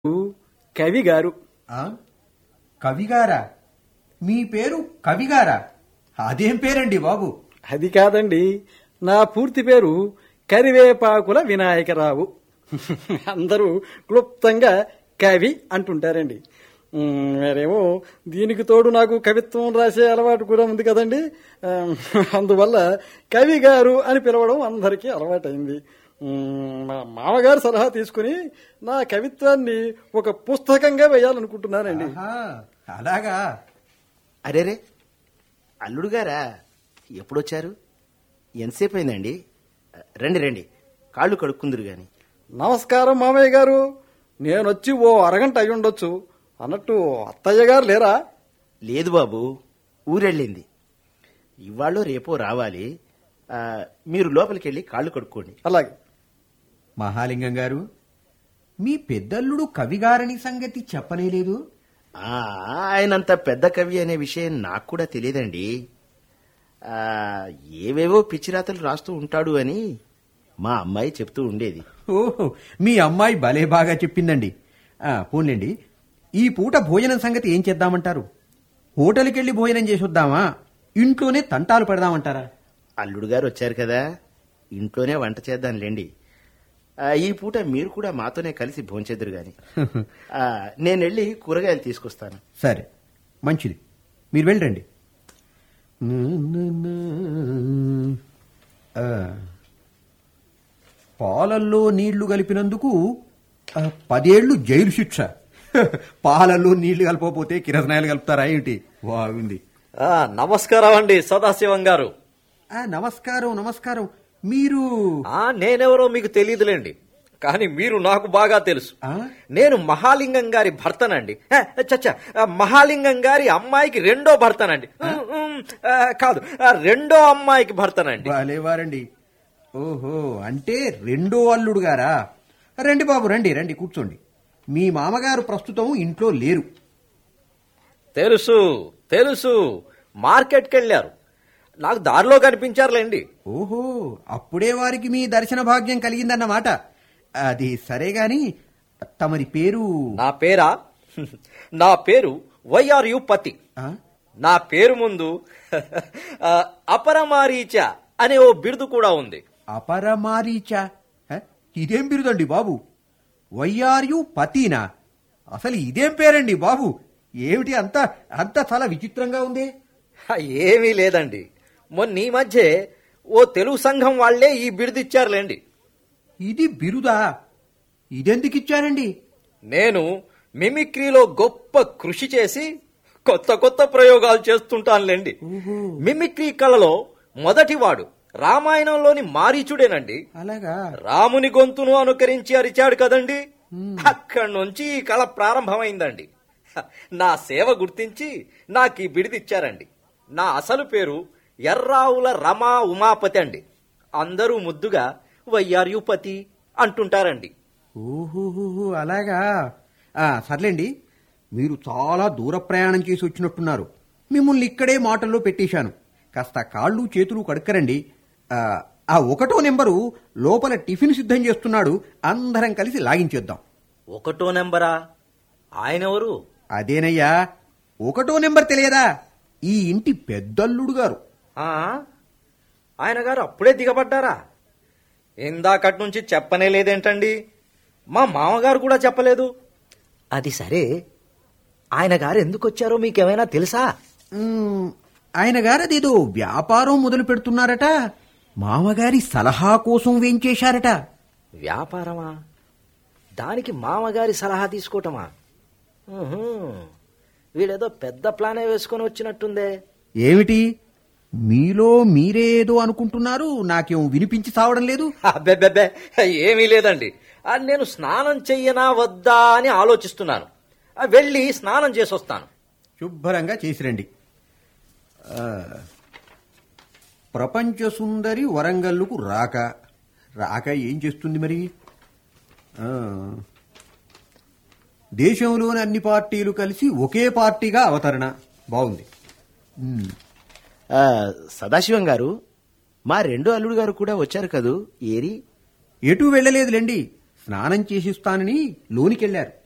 కవి గారు ఆ? కవిగారా మీ పేరు కవిగారా అదేం పేరండి బాబు అది కాదండి నా పూర్తి పేరు కరివేపాకుల వినాయకరావు అందరూ క్లుప్తంగా కవి అంటుంటారండి మ్, మరేమో దీనికి తోడు నాకు కవిత్వం రాసే అలవాటు కూడా ఉంది కదండి ఆ, అందువల్ల కవి గారు అని పిలవడం అందరికీ అలవాటైంది మ్, మా మామగారు సలహా తీసుకుని నా కవిత్వాన్ని ఒక పుస్తకంగా వేయాలనుకుంటున్నానండి ఆహా, అలాగా అరేరే అల్లుడు గారా ఎప్పుడొచ్చారు ఎంతసేపు అయిందండి రండి రండి కాళ్ళు కడుక్కుందురు గాని నమస్కారం మామయ్య గారు నేనొచ్చి ఓ అరగంట అయి ఉండొచ్చు అన్నట్టు అత్తయ్య గారు లేరా లేదు బాబు ఊరెళ్ళింది ఇవాళ రేపో రావాలి ఆ, మీరు లోపలికి వెళ్ళి కాళ్ళు కడుక్కోండి అలాగే మహాలింగం గారు మీ పెద్దల్లుడు కవిగారని సంగతి చెప్పనేలేదు ఆ, ఆయనంత పెద్ద కవి అనే విషయం నాకు కూడా తెలియదండి ఆ, ఏవేవో పిచ్చిరాతలు రాస్తూ ఉంటాడు అని మా అమ్మాయి చెప్తూ ఉండేది ఓహో మీ అమ్మాయి భలే బాగా చెప్పిందండి ఆ, పోన్లేండి ఈ పూట భోజనం సంగతి ఏం చేద్దామంటారు హోటల్కి వెళ్ళి భోజనం చేసొద్దామా ఇంట్లోనే తంటాలు పెడదామంటారా అల్లుడు గారు వచ్చారు కదా ఇంట్లోనే వంట చేద్దాంలేండి ఆ, ఈ పూట మీరు కూడా మాతోనే కలిసి భోంచెద్దురు గాని ఆ, నేను వెళ్ళి కూరగాయలు తీసుకొస్తాను సరే మంచిది మీరు వెళ్ళండి ఆ, పాలల్లో నీళ్లు కలిపినందుకు ఆ, పదేళ్లు జైలు శిక్ష పాలల్లో నీళ్లు కలపకపోతే కిరసనాయలు కలుపుతారా ఏంటి బాగుంది ఆ, నమస్కారం అండి సదాశివం గారు ఆ, నమస్కారం నమస్కారం మీరు ఆ నేనెవరో మీకు తెలియదులేండి కానీ మీరు నాకు బాగా తెలుసు ఆ? నేను మహాలింగం గారి భర్తనండి ఏ, చచ్చా ఆ, మహాలింగం గారి అమ్మాయికి రెండో భర్తనండి ఉమ్, ఉమ్, ఆ, కాదు ఆ, రెండో అమ్మాయికి భర్తనండి బాలేవారండి ఓహో అంటే రెండో అల్లుడు గారా రండి బాబు రండి రండి కూర్చోండి మీ మామగారు ప్రస్తుతం ఇంట్లో లేరు తెలుసు తెలుసు మార్కెట్కి వెళ్ళారు నాకు దారిలో కనిపించారులేండి ఓహో అప్పుడే వారికి మీ దర్శన భాగ్యం కలిగిందన్నమాట అది సరే గాని తమరి పేరు నా పేరా నా పేరు వైఆర్యు పతి ఆ? నా పేరు ముందు ఆ, అపరమారీచ అనే ఓ బిరుదు కూడా ఉంది అపరమారీచ హ? ఇదేం బిరుదండి బాబు వైఆర్యు పతీనా అసలు ఇదేం పేరండి బాబు ఏమిటి అంత అంత చాలా విచిత్రంగా ఉంది హ, ఏమీ లేదండి మొన్న ఈ మధ్య ఓ తెలుగు సంఘం వాళ్లే ఈ బిరుదు ఇచ్చారులేండి ఇది బిరుదా ఇదెందుకు ఇచ్చారండి నేను మిమిక్రీలో గొప్ప కృషి చేసి కొత్త కొత్త ప్రయోగాలు చేస్తుంటానులేండి మిమిక్రీ కళలో మొదటివాడు రామాయణంలోని మారీచుడేనండి అలాగా రాముని గొంతును అనుకరించి అరిచాడు కదండి అక్కడి నుంచి ఈ కళ ప్రారంభమైందండి హ, నా సేవ గుర్తించి నాకు ఈ బిడిదిచ్చారండి నా అసలు పేరు ఎర్రావుల రమా ఉమాపతి అండి అందరూ ముద్దుగా వయ్యార్యుపతి అంటుంటారండి ఓహోహోహో అలాగా ఆ, సర్లేండి మీరు చాలా దూర ప్రయాణం చేసి వచ్చినట్టున్నారు మిమ్మల్ని ఇక్కడే మాటల్లో పెట్టేశాను కాస్త కాళ్ళు చేతులు కడుక్కరండి ఆ, ఆ ఒకటో నెంబరు లోపల టిఫిన్ సిద్ధం చేస్తున్నాడు అందరం కలిసి లాగించేద్దాం ఒకటో నెంబరా ఆయనెవరు అదేనయ్యా ఒకటో నెంబర్ తెలియదా ఈ ఇంటి పెద్దల్లుడు గారు ఆ? ఆయన గారు అప్పుడే దిగబడ్డారా ఇందాకటి నుంచి చెప్పనే లేదేంటండి మా మామగారు కూడా చెప్పలేదు అది సరే ఆయన గారు ఎందుకు వచ్చారో మీకేమైనా తెలుసా మ్మ్, ఆయన గారు అదేదో వ్యాపారం మొదలు పెడుతున్నారట మామగారి సలహా కోసం వేంచేశారట వ్యాపారమా దానికి మామగారి సలహా తీసుకోవటమా ఉహుం. వీడేదో పెద్ద ప్లానే వేసుకొని వచ్చినట్టుందే ఏమిటి మీలో మీరేదో అనుకుంటున్నారు నాకేం వినిపించి సావడం లేదు అబ్బెబ్బెబ్బే ఏమీ లేదండి ఆ, నేను స్నానం చెయ్యనా వద్దా అని ఆలోచిస్తున్నాను ఆ, వెళ్ళి స్నానం చేసి వస్తాను శుభ్రంగా చేసిరండి ఆ, ప్రపంచ సుందరి వరంగల్లుకు రాక రాక ఏం చేస్తుంది మరి ఆ, దేశంలోని అన్ని పార్టీలు కలిసి ఒకే పార్టీగా అవతరణ బాగుంది ఉమ్, ఆ, సదాశివం గారు మా రెండో అల్లుడు గారు కూడా వచ్చారు కదూ ఏరి ఎటూ వెళ్ళలేదులేండి స్నానం చేసిస్తానని లోనికెళ్లారు